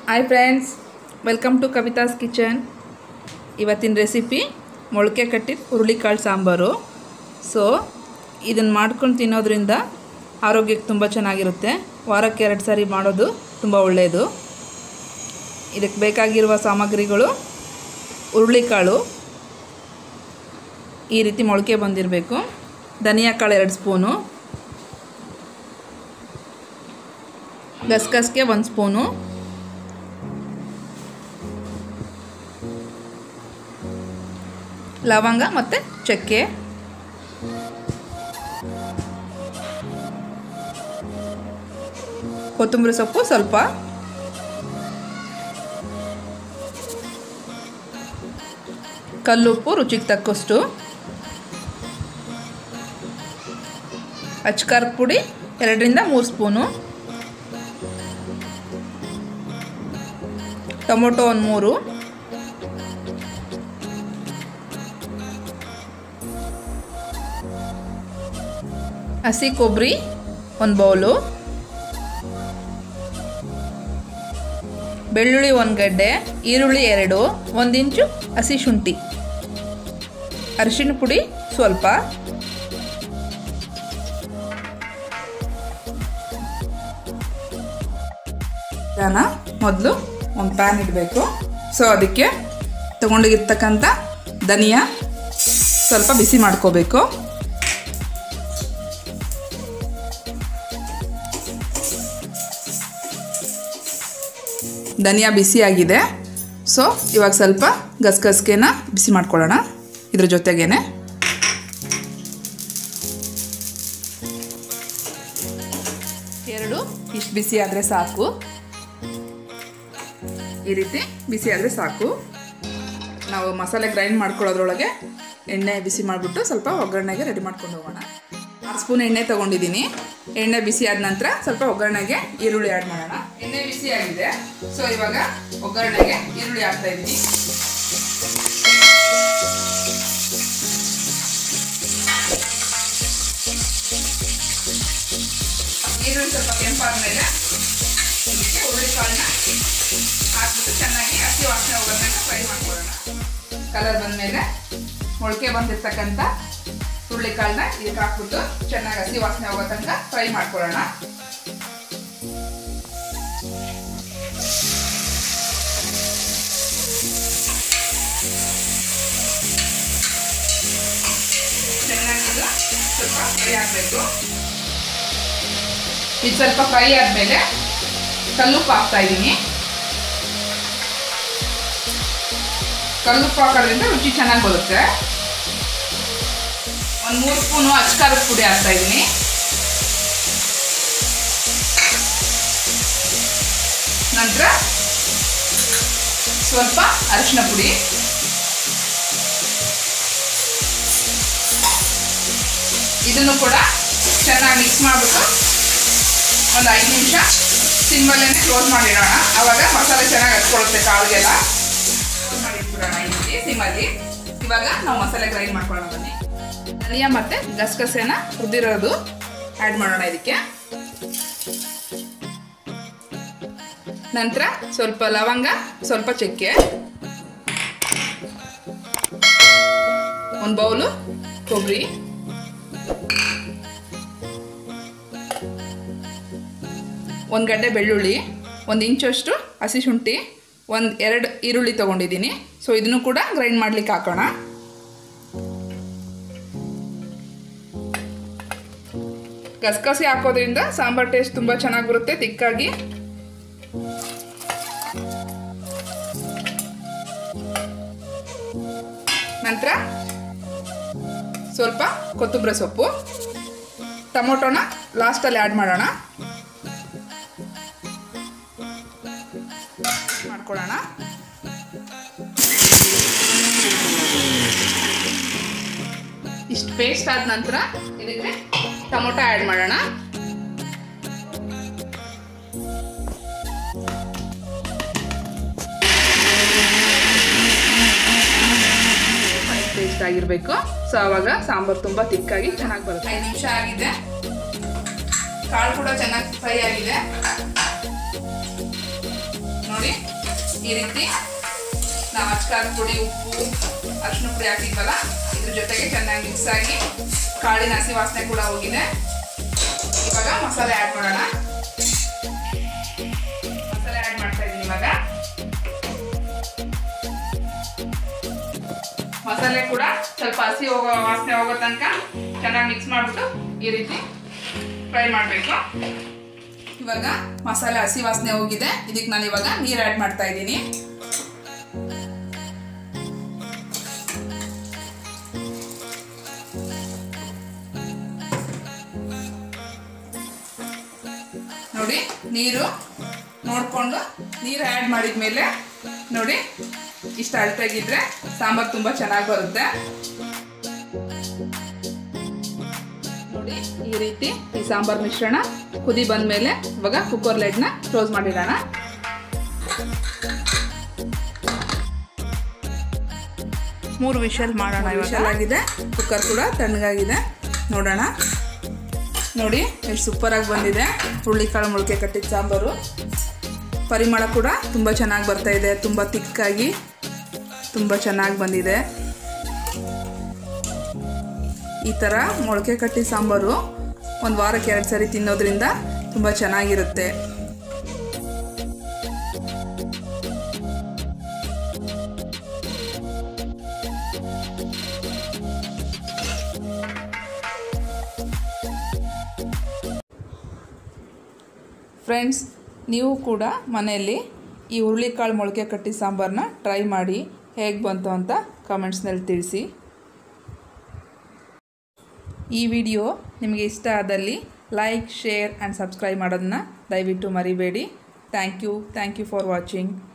hi friends welcome to Kavitha's kitchen ಇವತ್ತಿನ recipe ಮೊಳಕೆ ಕಟ್ಟಿದ ಹುರುಳಿಕಾಳು ಸಾಂಬಾರು ಸೊ ಇದನ್ನು ಮಾಡ್ಕೊಂಡು ತಿನ್ನೋದ್ರಿಂದ ಆರೋಗ್ಯಕ್ಕೆ ತುಂಬ ಚೆನ್ನಾಗಿರುತ್ತೆ ವಾರಕ್ಕೆ ಎರಡು ಸಾರಿ ಮಾಡೋದು ತುಂಬ ಒಳ್ಳೆಯದು ಇದಕ್ಕೆ ಬೇಕಾಗಿರುವ ಸಾಮಗ್ರಿಗಳು ಹುರುಳಿಕಾಳು ಈ ರೀತಿ ಮೊಳಕೆ ಬಂದಿರಬೇಕು ಧನಿಯಾ ಕಾಳು ಎರಡು ಸ್ಪೂನು ಗಸಗಸಿಗೆ ಒಂದು ಸ್ಪೂನು ಲವಂಗ ಮತ್ತು ಚಕ್ಕೆ ಕೊತ್ತಂಬರಿ ಸೊಪ್ಪು ಸ್ವಲ್ಪ ಕಲ್ಲುಪ್ಪು ರುಚಿಗೆ ತಕ್ಕಷ್ಟು ಅಚ್ಕಾರದ ಪುಡಿ ಎರಡರಿಂದ ಮೂರು ಸ್ಪೂನು ಟೊಮೊಟೊ ಒಂದು ಮೂರು ಹಸಿ ಕೊಬ್ಬರಿ ಒಂದು ಬೌಲು ಬೆಳ್ಳುಳ್ಳಿ ಒಂದು ಗಡ್ಡೆ ಈರುಳ್ಳಿ ಎರಡು ಒಂದು ಇಂಚು ಹಸಿ ಶುಂಠಿ ಅರಿಶಿಣ ಪುಡಿ ಸ್ವಲ್ಪ ಜಾನ ಮೊದಲು ಒಂದು ಪ್ಯಾನ್ ಇಡಬೇಕು ಸೊ ಅದಕ್ಕೆ ತಗೊಂಡಿರ್ತಕ್ಕಂಥ ಧನಿಯಾ ಸ್ವಲ್ಪ ಬಿಸಿ ಮಾಡ್ಕೋಬೇಕು ಧನಿಯಾ ಬಿಸಿಯಾಗಿದೆ ಸೊ ಇವಾಗ ಸ್ವಲ್ಪ ಗಸಗಸಿಗೆನ ಬಿಸಿ ಮಾಡ್ಕೊಳ್ಳೋಣ ಇದ್ರ ಜೊತೆಗೇನೆ ಎರಡು ಇಷ್ಟು ಬಿಸಿ ಆದರೆ ಸಾಕು ಈ ರೀತಿ ಬಿಸಿ ಆದರೆ ಸಾಕು ನಾವು ಮಸಾಲೆ ಗ್ರೈಂಡ್ ಮಾಡ್ಕೊಳ್ಳೋದ್ರೊಳಗೆ ಎಣ್ಣೆ ಬಿಸಿ ಮಾಡಿಬಿಟ್ಟು ಸ್ವಲ್ಪ ಒಗ್ಗರಣೆಗೆ ರೆಡಿ ಮಾಡ್ಕೊಂಡು ಹೋಗೋಣ ಆರು ಸ್ಪೂನ್ ಎಣ್ಣೆ ತೊಗೊಂಡಿದ್ದೀನಿ ಎಣ್ಣೆ ಬಿಸಿ ಆದ ನಂತರ ಸ್ವಲ್ಪ ಒಗ್ಗರಣೆಗೆ ಈರುಳ್ಳಿ ಆ್ಯಡ್ ಮಾಡೋಣ ಎಣ್ಣೆ ಬಿಸಿ ಆಗಿದೆ ಸೊ ಇವಾಗ ಒಗ್ಗರಣೆಗೆ ಈರುಳ್ಳಿ ಹಾಕ್ತಾ ಇದ್ದೀನಿ ಈರುಳ್ಳಿ ಸ್ವಲ್ಪ ಕೆಂಪಾದ ಮೇಲೆ ಇದಕ್ಕೆ ಹುರುಳಿಕಾಳನ್ನ ಹಾಕ್ಬಿಟ್ಟು ಚೆನ್ನಾಗಿ ಹಸಿ ವಾಸನೆ ಹೋಗೋದ್ಮೇಲೆ ಫ್ರೈ ಮಾಡ್ಕೊಳ್ಳೋಣ ಕಲರ್ ಬಂದಮೇಲೆ ಮೊಳಕೆ ಬಂದಿರ್ತಕ್ಕಂಥ ಹುರುಳಿಕಾಳನ್ನ ಇದಕ್ಕೆ ಹಾಕ್ಬಿಟ್ಟು ಚೆನ್ನಾಗಿ ಹಸಿ ವಾಸನೆ ಹೋಗೋ ತನಕ ಫ್ರೈ ಮಾಡ್ಕೊಳ್ಳೋಣ ಚೆನ್ನಾಗಿ ಇದು ಸ್ವಲ್ಪ ಫ್ರೈ ಆಗಬೇಕು ಇದು ಸ್ವಲ್ಪ ಫ್ರೈ ಆದಮೇಲೆ ಕಲ್ಲುಪ್ಪು ಹಾಕ್ತಾ ಇದ್ದೀನಿ ಕಲ್ಲುಪ್ಪು ಹಾಕೋದ್ರಿಂದ ರುಚಿ ಚೆನ್ನಾಗಿ ಬರುತ್ತೆ ಒಂದು ಮೂರು ಸ್ಪೂನು ಅಚ್ಕಾರದ ಪುಡಿ ಹಾಕ್ತಾ ಇದ್ದೀನಿ ನಂತರ ಸ್ವಲ್ಪ ಅರಿಶಿನ ಪುಡಿ ಇದನ್ನು ಕೂಡ ಚೆನ್ನಾಗಿ ಮಿಕ್ಸ್ ಮಾಡಿಬಿಟ್ಟು ಒಂದು ಐದು ನಿಮಿಷ ಸಿಮ್ಮಲ್ಲೇ ಕ್ಲೋಸ್ ಮಾಡಿಡೋಣ ಆವಾಗ ಮಸಾಲೆ ಚೆನ್ನಾಗಿ ಹಚ್ಕೊಳ್ಳುತ್ತೆ ಕಾಳಿಗೆಲ್ಲ ಕ್ಲೋಸ್ ಮಾಡಿಟ್ಬಿಡೋಣ ಈ ರೀತಿ ಸಿಮ್ಮಲ್ಲಿ ಇವಾಗ ನಾವು ಮಸಾಲೆ ಗ್ರೈಂಡ್ ಮಾಡ್ಕೊಳ್ಳೋಣ ಬನ್ನಿ ಧನಿಯಾ ಮತ್ತು ಗಸಗಸೆನ ಹುರಿದಿರೋದು ಆ್ಯಡ್ ಮಾಡೋಣ ಇದಕ್ಕೆ ನಂತರ ಸ್ವಲ್ಪ ಲವಂಗ ಸ್ವಲ್ಪ ಚಕ್ಕೆ ಒಂದು ಬೌಲು ಕೊಬ್ಬರಿ ಒಂದು ಗಡ್ಡೆ ಬೆಳ್ಳುಳ್ಳಿ ಒಂದು ಇಂಚಷ್ಟು ಹಸಿ ಶುಂಠಿ ಒಂದು ಎರಡು ಈರುಳ್ಳಿ ತೊಗೊಂಡಿದ್ದೀನಿ ಸೊ ಇದನ್ನು ಕೂಡ ಗ್ರೈಂಡ್ ಮಾಡ್ಲಿಕ್ಕೆ ಹಾಕೋಣ ಗಸಗಸೆ ಹಾಕೋದ್ರಿಂದ ಸಾಂಬಾರ್ ಟೇಸ್ಟ್ ತುಂಬ ಚೆನ್ನಾಗಿ ಬರುತ್ತೆ ತಿಕ್ಕಾಗಿ ನಂತರ ಸ್ವಲ್ಪ ಕೊತ್ತಂಬರಿ ಸೊಪ್ಪು ಟೊಮೊಟೊನ ಲಾಸ್ಟಲ್ಲಿ ಆ್ಯಡ್ ಮಾಡೋಣ ಮಾಡ್ಕೊಳ್ಳೋಣ ಇಷ್ಟು ಪೇಸ್ಟ್ ಆದ ನಂತರ ಇದಕ್ಕೆ ಟೊಮೊಟೊ ಆ್ಯಡ್ ಮಾಡೋಣ ಪೇಸ್ಟ್ ಆಗಿರಬೇಕು ಸೊ ಆವಾಗ ಸಾಂಬಾರು ತುಂಬ ತಿಕ್ಕಾಗಿ ಚೆನ್ನಾಗಿ ಬರುತ್ತೆ ಐದು ನಿಮಿಷ ಆಗಿದೆ ಕಾಳು ಕೂಡ ಚೆನ್ನಾಗಿ ಫ್ರೈ ಆಗಿದೆ ನೋಡಿ ಈ ರೀತಿ ನಾವು ಅಚ್ಕಾರದ ಪುಡಿ ಉಪ್ಪು ಅರಿಶಿನ ಪುಡಿ ಹಾಕಿದ್ವಲ್ಲ ಇದ್ರ ಜೊತೆಗೆ ಚೆನ್ನಾಗಿ ಮಿಕ್ಸ್ ಆಗಿ ಕಾಳಿನ ಹಸಿ ವಾಸನೆ ಕೂಡ ಹೋಗಿದೆ ಇವಾಗ ಮಸಾಲೆ ಆ್ಯಡ್ ಮಾಡೋಣ ಮಸಾಲೆ ಆ್ಯಡ್ ಮಾಡ್ತಾ ಇದ್ದೀನಿ ಇವಾಗ ಮಸಾಲೆ ಕೂಡ ಸ್ವಲ್ಪ ಹಸಿ ಹೋಗೋ ವಾಸನೆ ಹೋಗೋ ತನಕ ಚೆನ್ನಾಗಿ ಮಿಕ್ಸ್ ಮಾಡಿಬಿಟ್ಟು ಈ ರೀತಿ ಫ್ರೈ ಮಾಡಬೇಕು ಇವಾಗ ಮಸಾಲೆ ಹಸಿ ವಾಸನೆ ಹೋಗಿದೆ ಇದಕ್ಕೆ ನಾನು ಇವಾಗ ನೀರು ಆ್ಯಡ್ ಮಾಡ್ತಾ ಇದ್ದೀನಿ ನೋಡಿ ನೀರು ನೋಡಿಕೊಂಡು ನೀರು ಆ್ಯಡ್ ಮಾಡಿದ ಮೇಲೆ ನೋಡಿ ಇಷ್ಟು ಅಳತೆಗಿದ್ರೆ ಸಾಂಬಾರು ತುಂಬ ಚೆನ್ನಾಗಿ ಬರುತ್ತೆ ನೋಡಿ ಈ ರೀತಿ ಈ ಸಾಂಬಾರು ಮಿಶ್ರಣ ಕುದಿ ಬಂದ ಮೇಲೆ ಇವಾಗ ಕುಕ್ಕರ್ ಲೈಟ್ನ ಕ್ಲೋಸ್ ಮಾಡಿಡೋಣ ಮೂರು ವಿಷಲ್ ಮಾಡೋಣ ವಿಶಾಲ ಇವಾಗ ಆಗಿದೆ ಕುಕ್ಕರ್ ಕೂಡ ತಣ್ಣಗಾಗಿದೆ ನೋಡೋಣ ನೋಡಿ ಎಷ್ಟು ಸೂಪರಾಗಿ ಬಂದಿದೆ ಹುರುಳಿಕಾಳು ಮೊಳಕೆ ಕಟ್ಟಿದ ಸಾಂಬಾರು ಪರಿಮಳ ಕೂಡ ತುಂಬ ಚೆನ್ನಾಗಿ ಬರ್ತಾ ಇದೆ ತುಂಬ ತಿಕ್ಕಾಗಿ ತುಂಬ ಚೆನ್ನಾಗಿ ಬಂದಿದೆ ಈ ಥರ ಮೊಳಕೆ ಕಟ್ಟಿದ ಸಾಂಬಾರು ಒಂದು ವಾರಕ್ಕೆ ಎರಡು ಸರಿ ತಿನ್ನೋದ್ರಿಂದ ತುಂಬ ಚೆನ್ನಾಗಿರುತ್ತೆ ಫ್ರೆಂಡ್ಸ್ ನೀವು ಕೂಡ ಮನೆಯಲ್ಲಿ ಈ ಹುರುಳಿಕಾಳು ಮೊಳಕೆ ಕಟ್ಟಿ ಸಾಂಬಾರನ್ನ ಟ್ರೈ ಮಾಡಿ ಹೇಗೆ ಬಂತು ಅಂತ ಕಮೆಂಟ್ಸ್ನಲ್ಲಿ ತಿಳಿಸಿ ಈ ವಿಡಿಯೋ ನಿಮಗೆ ಇಷ್ಟ ಆದಲ್ಲಿ ಲೈಕ್ ಶೇರ್ ಆ್ಯಂಡ್ ಸಬ್ಸ್ಕ್ರೈಬ್ ಮಾಡೋದನ್ನ ದಯವಿಟ್ಟು ಮರಿಬೇಡಿ thank you thank you for watching